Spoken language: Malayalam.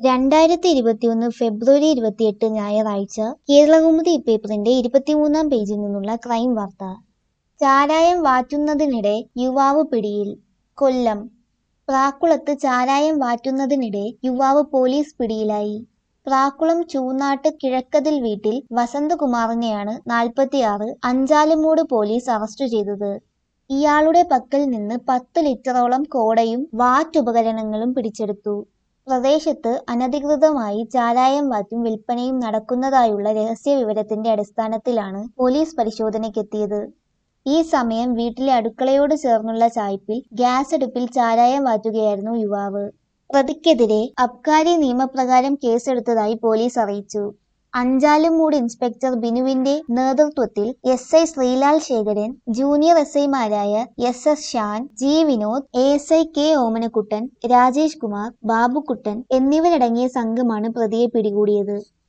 രണ്ടായിരത്തി ഇരുപത്തിയൊന്ന് ഫെബ്രുവരി ഇരുപത്തിയെട്ട് ഞായറാഴ്ച കേരളകൗമുദി പേപ്പറിന്റെ ഇരുപത്തിമൂന്നാം പേജിൽ നിന്നുള്ള ക്രൈം വാർത്ത ചാരായം വാറ്റുന്നതിനിടെ യുവാവ് പിടിയിൽ കൊല്ലം പ്രാക്കുളത്ത് ചാരായം വാറ്റുന്നതിനിടെ യുവാവ് പോലീസ് പിടിയിലായി പ്രാക്കുളം ചൂന്നാട്ട് കിഴക്കതിൽ വീട്ടിൽ വസന്തകുമാറിനെയാണ് നാൽപ്പത്തിയാറ് അഞ്ചാലുമൂട് പോലീസ് അറസ്റ്റ് ചെയ്തത് ഇയാളുടെ പക്കൽ നിന്ന് പത്ത് ലിറ്ററോളം കോടയും വാറ്റുപകരണങ്ങളും പിടിച്ചെടുത്തു പ്രദേശത്ത് അനധികൃതമായി ചാരായം വാറ്റും വിൽപ്പനയും നടക്കുന്നതായുള്ള രഹസ്യവിവരത്തിന്റെ അടിസ്ഥാനത്തിലാണ് പോലീസ് പരിശോധനയ്ക്കെത്തിയത് ഈ സമയം വീട്ടിലെ അടുക്കളയോട് ചേർന്നുള്ള ചായ്പിൽ ഗ്യാസ് അടുപ്പിൽ ചാരായം വാറ്റുകയായിരുന്നു യുവാവ് പ്രതിക്കെതിരെ അബ്കാരി നിയമപ്രകാരം കേസെടുത്തതായി പോലീസ് അറിയിച്ചു അഞ്ചാലുമൂട് ഇൻസ്പെക്ടർ ബിനുവിന്റെ നേതൃത്വത്തിൽ S I Sreelal Sekharan junior S ഐമാരായ S S Shan G Vinod A S I K Omanakuttan Rajesh Kumar Babukuttan എന്നിവരടങ്ങിയ സംഘമാണ് പ്രതിയെ പിടികൂടിയത്